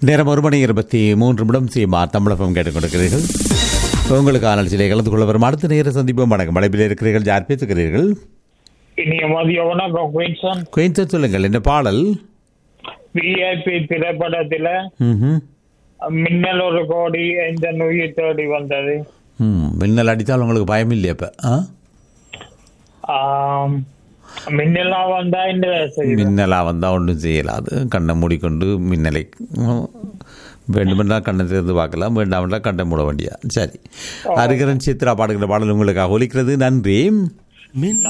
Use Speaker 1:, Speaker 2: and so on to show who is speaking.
Speaker 1: நேரம் ஒரு மணி இருபத்தி மூன்று நிமிடம் சீமார் தமிழகம் கேட்டுக் கொடுக்கிறீர்கள் உங்களுக்கு ஆனல்சிலே கலந்து கொள்ள வரும் அடுத்த நேர சந்திப்போம் வணக்கம் மலைப்பில் இருக்கிறீர்கள் யார் பேசுகிறீர்கள்
Speaker 2: இனிய மதிய வணக்கம் குயின்சன்
Speaker 1: குயின்சன் சொல்லுங்கள் இந்த பாடல்
Speaker 2: விஐபி திரைப்படத்துல
Speaker 1: ம்ஹும்.
Speaker 2: மின்னல் ஒரு கோடி இந்த நுயிர் தேடி வந்தது
Speaker 1: ம் மின்னல் அடித்தால் உங்களுக்கு பயம் இல்லையா இப்போ ஆ
Speaker 2: ஆம், மின்னலா வந்தா இந்த செய்தி.
Speaker 1: மின்னலாக வந்தால் ஒன்றும் செய்யலாது கண்ணை மூடிக்கொண்டு மின்னலை ம், வேண்டுமென்றால் கண்ணை திறந்து பார்க்கலாம் வேண்டாமென்றால் கண்ணை மூட வேண்டியா சரி அருகரன் சித்ரா பாடுகிற பாடல் உங்களுக்காக ஒலிக்கிறது நன்றி
Speaker 3: மின்னல்